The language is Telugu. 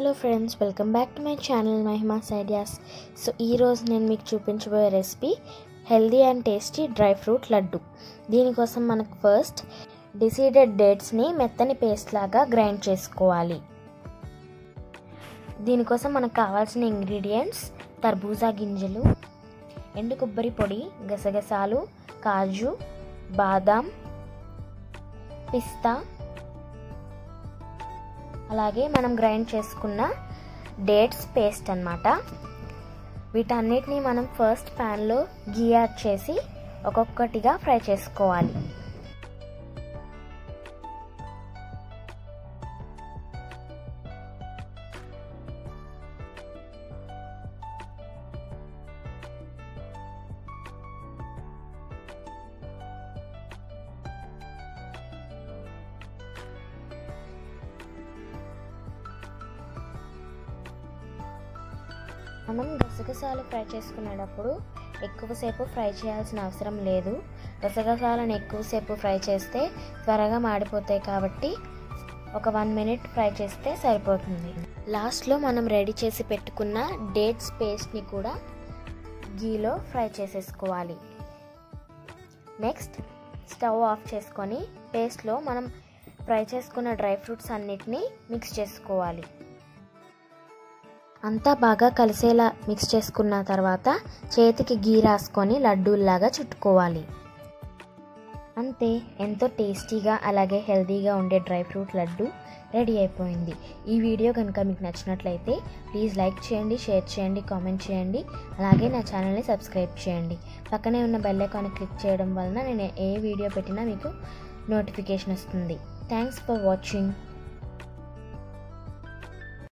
hello friends welcome back to my channel Mahima's ideas so ఈరోజు నేను మీకు చూపించబోయే recipe healthy and tasty dry fruit laddu దీనికోసం మనకు ఫస్ట్ డిసీడెడ్ డేట్స్ని మెత్తని పేస్ట్ లాగా గ్రైండ్ చేసుకోవాలి దీనికోసం మనకు కావాల్సిన ఇంగ్రీడియంట్స్ తర్బూజా గింజలు ఎండు కొబ్బరి పొడి గసగసాలు కాజు బాదాం పిస్తా అలాగే మనం గ్రైండ్ చేసుకున్న డేట్స్ పేస్ట్ అనమాట వీటన్నిటిని మనం ఫస్ట్ ప్యాన్లో గీ యాడ్ చేసి ఒక్కొక్కటిగా ఫ్రై చేసుకోవాలి మనం గసగసాలు ఫ్రై చేసుకునేటప్పుడు ఎక్కువసేపు ఫ్రై చేయాల్సిన అవసరం లేదు గసగసాలను ఎక్కువసేపు ఫ్రై చేస్తే త్వరగా మాడిపోతాయి కాబట్టి ఒక వన్ మినిట్ ఫ్రై చేస్తే సరిపోతుంది లాస్ట్లో మనం రెడీ చేసి పెట్టుకున్న డేట్స్ పేస్ట్ని కూడా గీలో ఫ్రై చేసేసుకోవాలి నెక్స్ట్ స్టవ్ ఆఫ్ చేసుకొని పేస్ట్లో మనం ఫ్రై చేసుకున్న డ్రై ఫ్రూట్స్ అన్నిటినీ మిక్స్ చేసుకోవాలి అంతా బాగా కలిసేలా మిక్స్ చేసుకున్న తర్వాత చేతికి గీ రాసుకొని లడ్డూల్లాగా చుట్టుకోవాలి అంతే ఎంతో టేస్టీగా అలాగే హెల్తీగా ఉండే డ్రై ఫ్రూట్ లడ్డు రెడీ అయిపోయింది ఈ వీడియో కనుక మీకు నచ్చినట్లయితే ప్లీజ్ లైక్ చేయండి షేర్ చేయండి కామెంట్ చేయండి అలాగే నా ఛానల్ని సబ్స్క్రైబ్ చేయండి పక్కనే ఉన్న బెల్ ఐకాన్ క్లిక్ చేయడం వలన నేను ఏ వీడియో పెట్టినా మీకు నోటిఫికేషన్ వస్తుంది థ్యాంక్స్ ఫర్ వాచింగ్